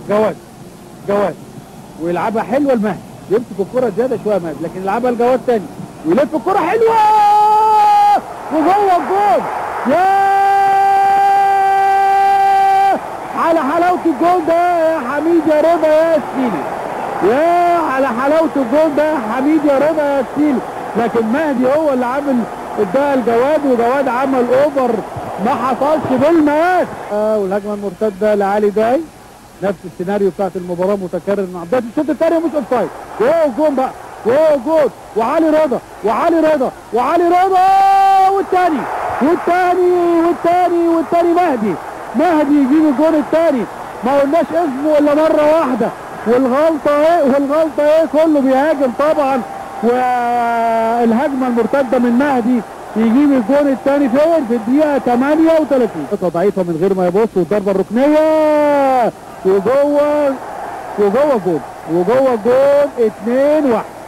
جواد جواد ويلعبها حلوه المهدي يمسك الكره زياده شويه مهدي لكن يلعبها لجواد تاني ويلف الكره حلوه وجوه الجول يا على حلاوه الجول ده يا حميد يا رضا يا سيدي يا على حلاوه الجول ده يا حميد يا رضا يا سيدي لكن مهدي هو اللي عامل اداها لجواد وجواد عمل اوفر ما حصلش بالمقاس آه والهجمه المرتده لعلي داي نفس السيناريو بتاعت المباراه متكرر مع بدايه الشوط الثاني مش اوف سايد جول جول بقى جول جول وعلي رضا وعلي رضا وعلي رضا والثاني والثاني والثاني والثاني مهدي مهدي يجيب الجول الثاني ما قلناش اسمه الا مره واحده والغلطه ايه والغلطه ايه كله بيهاجم طبعا والهجمه المرتده من مهدي يجيب الجون الثاني فين في الدقيقه 38 خطه ضعيفه من غير ما يبص والضربه الركنيه وجوه وجوه جول وجوه جول 2 1